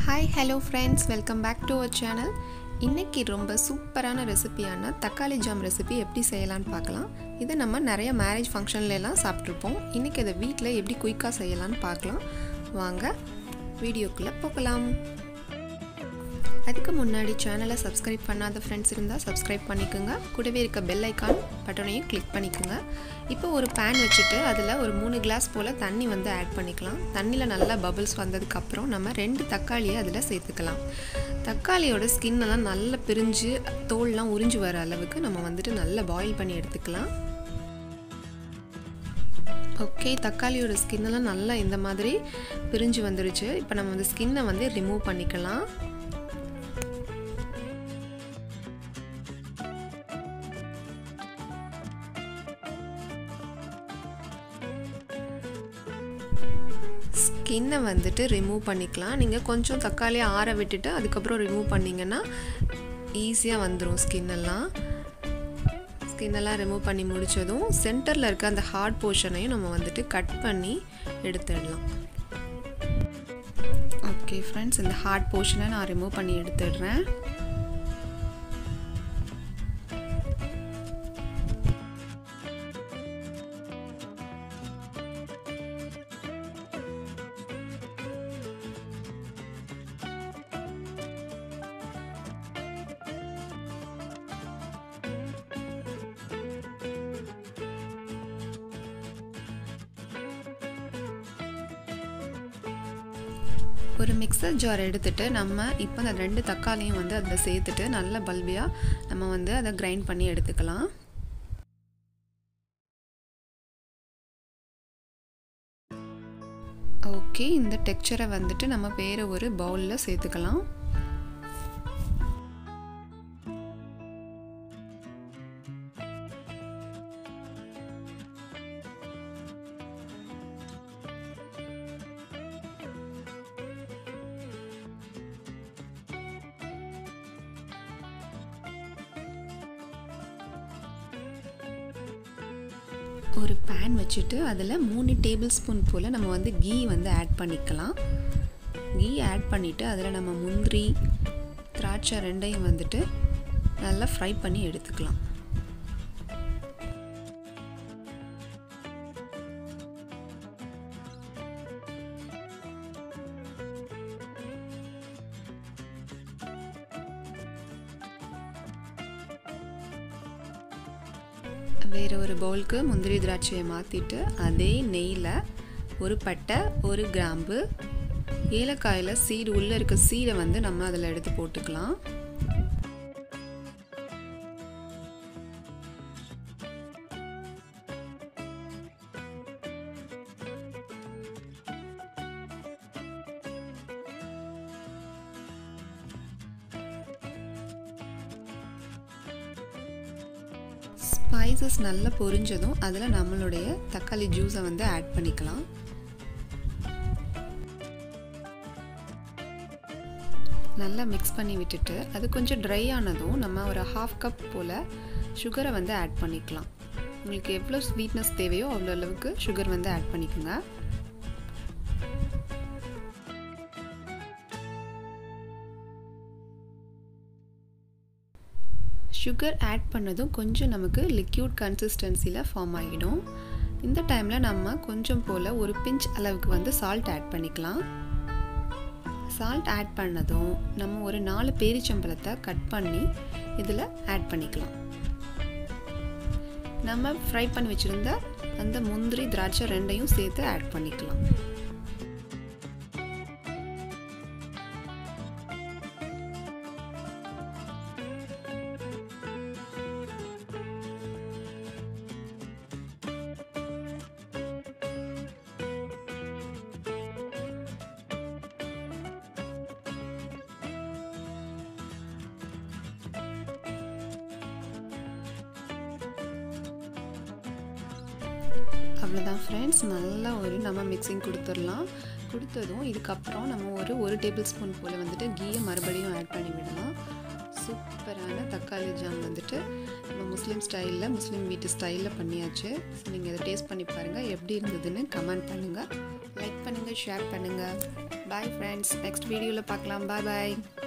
hi hello friends welcome back to our channel இன்றைக்கி ரொம்ப சூப்பரான ரெசிபியான தக்காளி ஜாம் ரெசிபி எப்படி செய்யலான்னு பார்க்கலாம் இதை நம்ம நிறைய மேரேஜ் ஃபங்க்ஷன்லலாம் சாப்பிட்ருப்போம் இன்றைக்கி அதை வீட்டில் எப்படி குயிக்காக செய்யலான்னு பார்க்கலாம் வாங்க வீடியோக்குள்ளே போகலாம் அதுக்கு முன்னாடி சேனலை சப்ஸ்கிரைப் பண்ணாத ஃப்ரெண்ட்ஸ் இருந்தால் சப்ஸ்கிரைப் பண்ணிக்கோங்க கூடவே இருக்க பெல் ஐக்கான் பட்டனையும் கிளிக் பண்ணிக்கோங்க இப்போ ஒரு பேன் வச்சுட்டு அதில் ஒரு மூணு கிளாஸ் போல் தண்ணி வந்து ஆட் பண்ணிக்கலாம் தண்ணியில் நல்லா பபிள்ஸ் வந்ததுக்கப்புறம் நம்ம ரெண்டு தக்காளியை அதில் சேர்த்துக்கலாம் தக்காளியோட ஸ்கின்னெல்லாம் நல்லா பிரிஞ்சு தோல்லாம் உறிஞ்சு வர அளவுக்கு நம்ம வந்துட்டு நல்லா பாயில் பண்ணி எடுத்துக்கலாம் ஓகே தக்காளியோட ஸ்கின்னெல்லாம் நல்லா இந்த மாதிரி பிரிஞ்சு வந்துருச்சு இப்போ நம்ம அந்த ஸ்கின்னை வந்து ரிமூவ் பண்ணிக்கலாம் ஸ்கின்னை வந்துட்டு ரிமூவ் பண்ணிக்கலாம் நீங்கள் கொஞ்சம் தக்காளியை ஆற விட்டுட்டு அதுக்கப்புறம் ரிமூவ் பண்ணிங்கன்னா ஈஸியாக வந்துடும் ஸ்கின்னெல்லாம் ஸ்கின்னெல்லாம் ரிமூவ் பண்ணி முடித்ததும் சென்டரில் இருக்க அந்த ஹார்ட் போர்ஷனையும் நம்ம வந்துட்டு கட் பண்ணி எடுத்துடலாம் ஓகே ஃப்ரெண்ட்ஸ் இந்த ஹார்ட் போர்ஷனை நான் ரிமூவ் பண்ணி எடுத்துடுறேன் ஒரு மிக்சர் ஜார் எடுத்துகிட்டு நம்ம இப்போ அந்த ரெண்டு தக்காளியும் வந்து அதில் சேர்த்துட்டு நல்ல பல்பியாக நம்ம வந்து அதை கிரைண்ட் பண்ணி எடுத்துக்கலாம் ஓகே இந்த டெக்ஸ்சரை வந்துட்டு நம்ம வேறு ஒரு பவுலில் சேர்த்துக்கலாம் ஒரு பேன் வச்சுட்டு அதில் மூணு டேபிள் ஸ்பூன் போல் நம்ம வந்து கீ வந்து ஆட் பண்ணிக்கலாம் கீ ஆட் பண்ணிவிட்டு அதில் நம்ம முந்திரி திராட்சை ரெண்டையும் வந்துட்டு நல்லா ஃப்ரை பண்ணி எடுத்துக்கலாம் வேறு ஒரு பவுலுக்கு முந்திரி திராட்சையை மாற்றிட்டு அதே நெய்யில் ஒரு பட்டை ஒரு கிராம்பு ஏலக்காயில் சீடு உள்ளே இருக்க சீடை வந்து நம்ம அதில் எடுத்து போட்டுக்கலாம் ஸ்பைசஸ் நல்லா பொரிஞ்சதும் அதில் நம்மளுடைய தக்காளி ஜூஸை வந்து ஆட் பண்ணிக்கலாம் நல்லா மிக்ஸ் பண்ணி விட்டுட்டு அது கொஞ்சம் ட்ரை ஆனதும் நம்ம ஒரு ஹாஃப் கப் போல் சுகரை வந்து ஆட் பண்ணிக்கலாம் உங்களுக்கு எவ்வளோ ஸ்வீட்னஸ் தேவையோ அவ்வளோ அளவுக்கு சுகர் வந்து ஆட் பண்ணிக்கோங்க சுகர் ஆட் பண்ணதும் கொஞ்சம் நமக்கு லிக்யூட் கன்சிஸ்டன்சியில் ஃபார்ம் ஆகிடும் இந்த டைமில் நம்ம கொஞ்சம் போல் ஒரு பிஞ்ச் அளவுக்கு வந்து சால்ட் ஆட் பண்ணிக்கலாம் சால்ட் ஆட் பண்ணதும் நம்ம ஒரு நாலு பேரிச்சம்பழத்தை கட் பண்ணி இதில் ஆட் பண்ணிக்கலாம் நம்ம ஃப்ரை பண்ணி வச்சுருந்த அந்த முந்திரி திராட்சை ரெண்டையும் சேர்த்து ஆட் பண்ணிக்கலாம் அவ்வளோதான் ஃப்ரெண்ட்ஸ் நல்லா ஒரு நம்ம மிக்சிங் கொடுத்துடலாம் கொடுத்ததும் இதுக்கப்புறம் நம்ம ஒரு ஒரு டேபிள் ஸ்பூன் போல் வந்துட்டு கீயை மறுபடியும் ஆட் பண்ணி விடலாம் சூப்பரான தக்காளி ஜாம் வந்துட்டு நம்ம முஸ்லீம் ஸ்டைலில் முஸ்லீம் வீட்டு ஸ்டைலில் பண்ணியாச்சு ஸோ நீங்கள் இதை டேஸ்ட் பண்ணி பாருங்கள் எப்படி இருந்ததுன்னு கமெண்ட் பண்ணுங்கள் லைக் பண்ணுங்கள் ஷேர் பண்ணுங்கள் பாய் ஃப்ரெண்ட்ஸ் நெக்ஸ்ட் வீடியோவில் பார்க்கலாம் பாய் பாய்